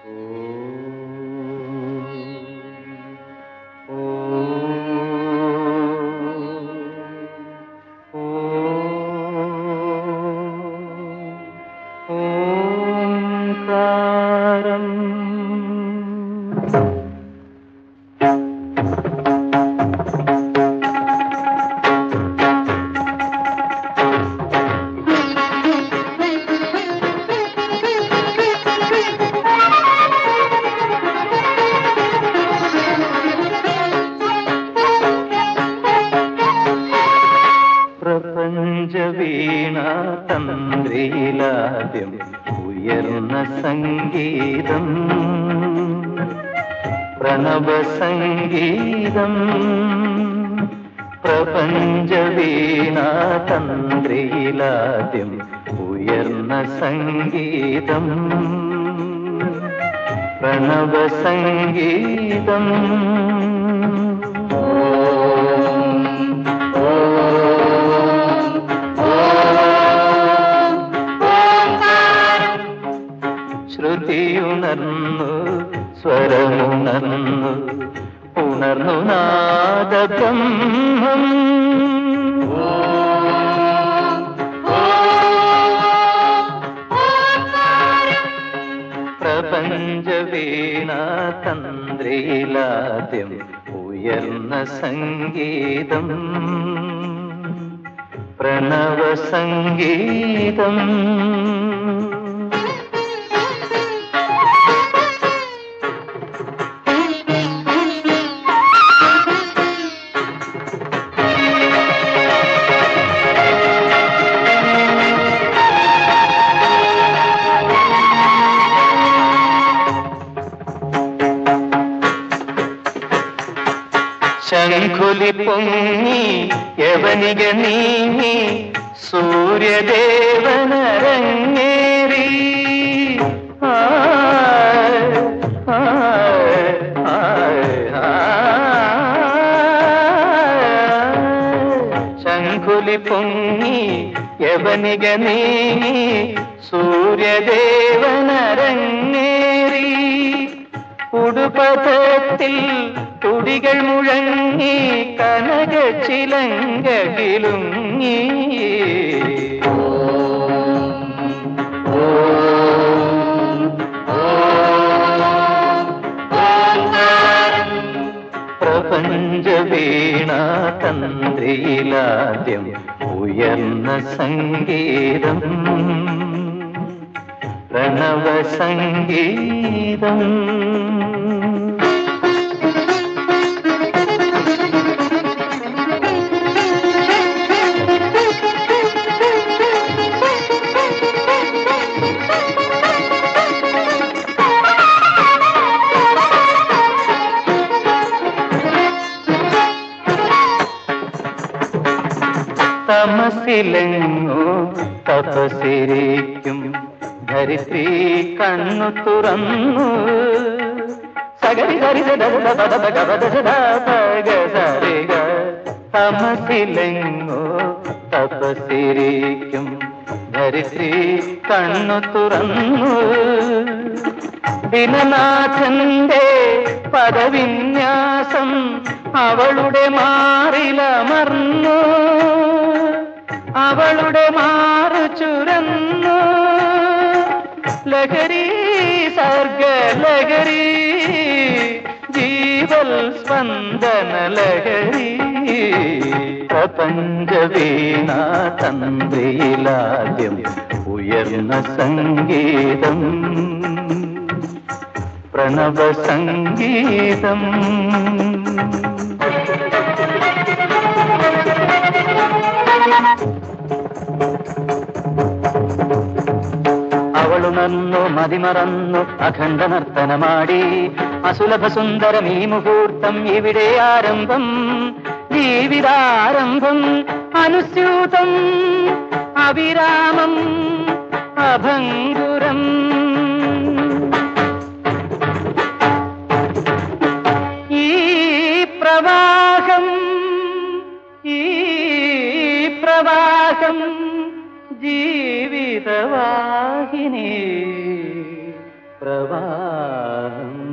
പ്രപഞ്ച വീണ തന്ത്രിയിലാദ്യം ഉയർന്ന സംഗീതം പ്രണവ സംഗീതം പ്രപഞ്ച വീണ തന്ത്രിയിലാദ്യം ഉയർന്ന സംഗീതം പ്രണവ സംഗീതം ശ്രുതിയുണർന്നു സ്വരമുണർന്നു ഉണർന്നു നാദബ്രഹ്മം പ്രപഞ്ച വീണ തന്ത്രിയിലാദ്യം ഉയർന്ന സംഗീതം പ്രണവ സംഗീതം ശംഖുലി പൊങ്ങി യവനിക നീങ്ങി സൂര്യദേവനരങ്ങേറി ആ, ആ, ആ, ആ. ശംഖുലി പൊങ്ങി യവനിക നീങ്ങി സൂര്യദേവനരങ്ങേറി ഉടുപഥത്തിൽ തുടികൾ മുഴങ്ങി കനക ചിലങ്കകിലുങ്ങി പ്രപഞ്ച വീണ തന്ത്രിയിലാദ്യം ഉയർന്ന സംഗീതം പ്രണവ സംഗീതം തമസിലെങ്ങോ തപസിരിക്കും ധരിത്രി കണ്ണു തുറന്നു സഗരി സരി സരിഗ തമസിലെങ്ങോ തപസിരിക്കും ധരിത്രി കണ്ണു തുറന്നു ദിനനാഥന്റെ പദവിന്യാസം അവളുടെ മാറിലമർന്നു അവളുടെ മാറു ചുരന്നു ലഹരി സർഗ ലഹരി ജീവൽ സ്പന്ദന ലഹരി പ്രപഞ്ച വീണ തന്ത്രിയിലാദ്യം ഉയർന്ന സംഗീതം പ്രണവ സംഗീതം അവളുണർന്നു മതിമറന്നു അഖണ്ഡ നർത്തനമാടി അസുലഭ സുന്ദരം ഈ മുഹൂർത്തം ഇവിടെ ആരംഭം ജീവിതാരംഭം അനുസ്യൂതം അവിരാമം അഭംഗുരം ഈ പ്രവാഹം ഈ പ്രവാഹം ജീവിതവാഹിനി പ്രവാഹം